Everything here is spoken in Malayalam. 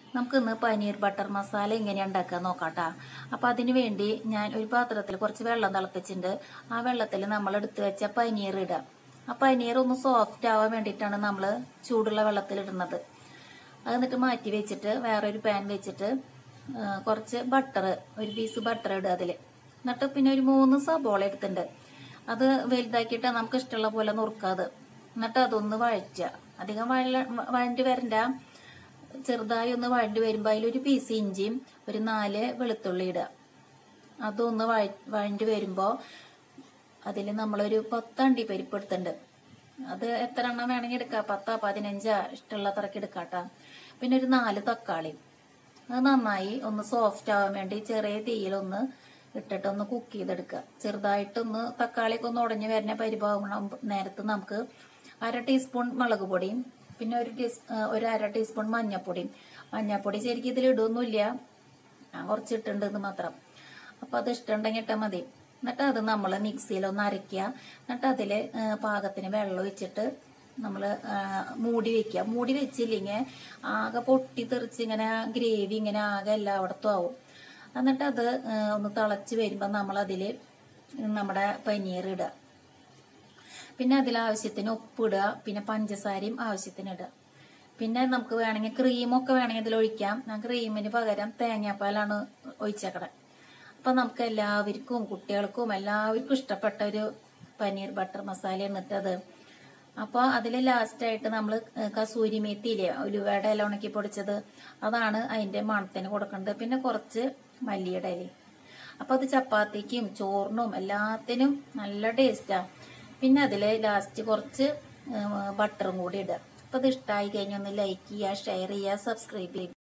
നമുക്ക് ഇന്ന് പനീർ ബട്ടർ മസാല എങ്ങനെയാ ഉണ്ടാക്കുക നോക്കാട്ടാ അപ്പൊ അതിന് വേണ്ടി ഞാൻ ഒരു പാത്രത്തിൽ കുറച്ച് വെള്ളം തിളപ്പിച്ചിട്ടുണ്ട് ആ വെള്ളത്തിൽ നമ്മൾ എടുത്തു വെച്ച പനീർ ഇടാം ആ പനീർ ഒന്ന് സോഫ്റ്റ് ആവാൻ വേണ്ടിയിട്ടാണ് നമ്മൾ ചൂടുള്ള വെള്ളത്തിൽ ഇടുന്നത് അത് എന്നിട്ട് മാറ്റി വെച്ചിട്ട് വേറൊരു പാൻ വെച്ചിട്ട് ആ, കുറച്ച് ബട്ടർ ഒരു പീസ് ബട്ടർ ഇടുക അതിൽ എന്നിട്ട് പിന്നെ ഒരു മൂന്ന് സബോള എടുത്തിട്ടുണ്ട് അത് വലുതാക്കിയിട്ട് നമുക്ക് ഇഷ്ടമുള്ള പോലെ നുറുക്കാത് എന്നിട്ട് അതൊന്ന് വഴറ്റുക അധികം വഴ വഴണ്ടി വരണ്ട ചെറുതായി ഒന്ന് വഴണ്ടി വരുമ്പോൾ അതിലൊരു പീസ് ഇഞ്ചിയും ഒരു നാല് വെളുത്തുള്ളി ഇടുക അതൊന്ന് വഴ വഴണ്ടി വരുമ്പോൾ അതിൽ നമ്മളൊരു പത്ത് അണ്ടി പരിപ്പ് എടുത്തിട്ടുണ്ട് അത് എത്ര എണ്ണം വേണമെങ്കിൽ എടുക്കാം പത്താ പതിനഞ്ചാ ഇഷ്ടമുള്ള അത്രക്ക് എടുക്കാട്ടാ പിന്നെ ഒരു നാല് തക്കാളി അത് നന്നായി ഒന്ന് സോഫ്റ്റ് ആവാൻ വേണ്ടി ചെറിയ തീയിലൊന്ന് ഇട്ടിട്ട് ഒന്ന് കുക്ക് ചെയ്തെടുക്കുക ചെറുതായിട്ടൊന്ന് തക്കാളിയൊക്കെ ഒന്ന് ഉടഞ്ഞു വരുന്ന പരിഭാവം നേരത്ത് നമുക്ക് അര ടീസ്പൂൺ മുളക് പൊടിയും പിന്നെ ഒരു ടീസ് ആ, ഒരു അര ടീസ്പൂൺ മഞ്ഞപ്പൊടിയും മഞ്ഞപ്പൊടി ശരിക്കും ഇതിൽ ഇടുമൊന്നുമില്ല ഞാൻ കുറച്ച് ഇട്ടിട്ടുണ്ടെന്ന് മാത്രം അപ്പൊ അത് ഇഷ്ടമുണ്ടെങ്കിൽ ഇട്ടാൽ മതി എന്നിട്ട് അത് നമ്മൾ മിക്സിയിൽ ഒന്ന് അരയ്ക്കുക എന്നിട്ട് അതിൽ പാകത്തിന് വെള്ളം ഒഴിച്ചിട്ട് നമ്മൾ മൂടി വെക്കുക മൂടി വെച്ചില്ലെങ്കിൽ ആകെ പൊട്ടി തെറിച്ച് ഇങ്ങനെ ഗ്രേവി ഇങ്ങനെ ആകെ എല്ലായിടത്തും ആവും എന്നിട്ട് അത് ആ, ഒന്ന് തിളച്ച് വരുമ്പോൾ നമ്മൾ അതിൽ നമ്മുടെ പനീർ ഇടുക പിന്നെ അതിൽ ആവശ്യത്തിന് ഉപ്പിടുക പിന്നെ പഞ്ചസാരയും ആവശ്യത്തിന് ഇടുക പിന്നെ നമുക്ക് വേണമെങ്കിൽ ക്രീമൊക്കെ വേണമെങ്കിൽ ഇതിൽ ഒഴിക്കാം ഞാൻ ക്രീമിന് പകരം തേങ്ങാപ്പാലാണ് ഒഴിച്ചേക്കണേ അപ്പൊ നമുക്ക് എല്ലാവർക്കും കുട്ടികൾക്കും എല്ലാവർക്കും ഇഷ്ടപ്പെട്ട ഒരു പനീർ ബട്ടർ മസാല എന്നിട്ടത് അപ്പോൾ അതിൽ ലാസ്റ്റായിട്ട് നമ്മൾ കസൂരി മേത്തിയില്ലേ ഉലുവയുടെ ഇല ഉണക്കി പൊടിച്ചത് അതാണ് അതിന്റെ മണത്തിന് കൊടുക്കേണ്ടത് പിന്നെ കുറച്ച് മല്ലിയുടെ ഇല അപ്പൊ അത് ചപ്പാത്തിക്കും ചോറിനും എല്ലാത്തിനും നല്ല ടേസ്റ്റാ പിന്നെ അതിൽ ലാസ്റ്റ് കുറച്ച് ബട്ടറും കൂടി ഇടുക അപ്പൊ ഇത് ഇഷ്ടമായി കഴിഞ്ഞാൽ ഒന്ന് ലൈക്ക് ചെയ്യുക ഷെയർ ചെയ്യുക സബ്സ്ക്രൈബ് ചെയ്യുക